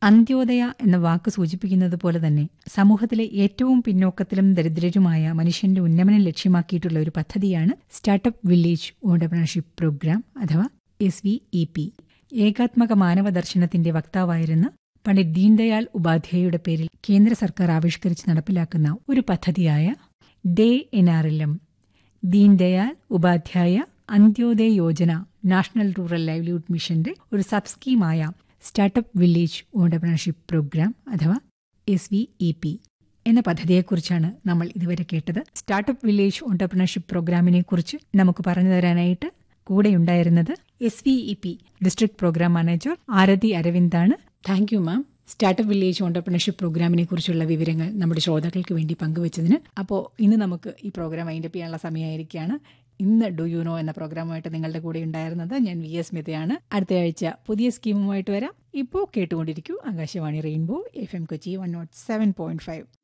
അന്ത്യോദയ എന്ന വാക്ക് സൂചിപ്പിക്കുന്നത് പോലെ തന്നെ സമൂഹത്തിലെ ഏറ്റവും പിന്നോക്കത്തിലും ദരിദ്രരുമായ മനുഷ്യന്റെ ഉന്നമനം ലക്ഷ്യമാക്കിയിട്ടുള്ള ഒരു പദ്ധതിയാണ് സ്റ്റാർട്ടപ്പ് വില്ലേജ് ഓണ്ടർപ്രണർഷിപ്പ് പ്രോഗ്രാം അഥവാ എസ് വി ഇ പി ഏകാത്മക മാനവ ദർശനത്തിന്റെ വക്താവായിരുന്ന പണ്ഡിറ്റ് ദീൻദയാൽ ഉപാധ്യായയുടെ പേരിൽ കേന്ദ്ര സർക്കാർ ആവിഷ്കരിച്ച് നടപ്പിലാക്കുന്ന ഒരു പദ്ധതിയായ DAY N R L M Deendayal Upadhyaya Antyodaya Yojana national rural livelihood മിഷന്റെ ഒരു സബ് സ്കീമായ സ്റ്റാർട്ടപ്പ് വില്ലേജ് ഓണ്ടർപ്രണർഷിപ്പ് പ്രോഗ്രാം അഥവാ എസ് വി ഇ പി എന്ന പദ്ധതിയെക്കുറിച്ചാണ് നമ്മൾ ഇതുവരെ കേട്ടത് സ്റ്റാർട്ടപ്പ് വില്ലേജ് ഓണ്ടർപ്രണർഷിപ്പ് പ്രോഗ്രാമിനെ കുറിച്ച് നമുക്ക് പറഞ്ഞു തരാനായിട്ട് കൂടെയുണ്ടായിരുന്നത് S V E P district programme manager Aarathi അരവിന്ദാണ് thank you ma'am startup village entrepreneurship പ്രോഗ്രാമിനെ കുറിച്ചുള്ള വിവരങ്ങൾ നമ്മുടെ ശ്രോതാക്കൾക്ക് വേണ്ടി പങ്കുവച്ചതിന് അപ്പോൾ ഇന്ന് നമുക്ക് ഈ പ്രോഗ്രാം അതിൻ്റെ ചെയ്യാനുള്ള സമയമായിരിക്കുകയാണ് ഇന്ന് ഡു യു നോ എന്ന പ്രോഗ്രാമുമായിട്ട് നിങ്ങളുടെ കൂടെ ഉണ്ടായിരുന്നത് ഞാൻ വി എസ് മിതയാണ് അടുത്ത ആഴ്ച പുതിയ സ്കീമുമായിട്ട് വരാം ഇപ്പോൾ കേട്ടുകൊണ്ടിരിക്കൂ Akashvani rainbow F M Kochi one nought seven point five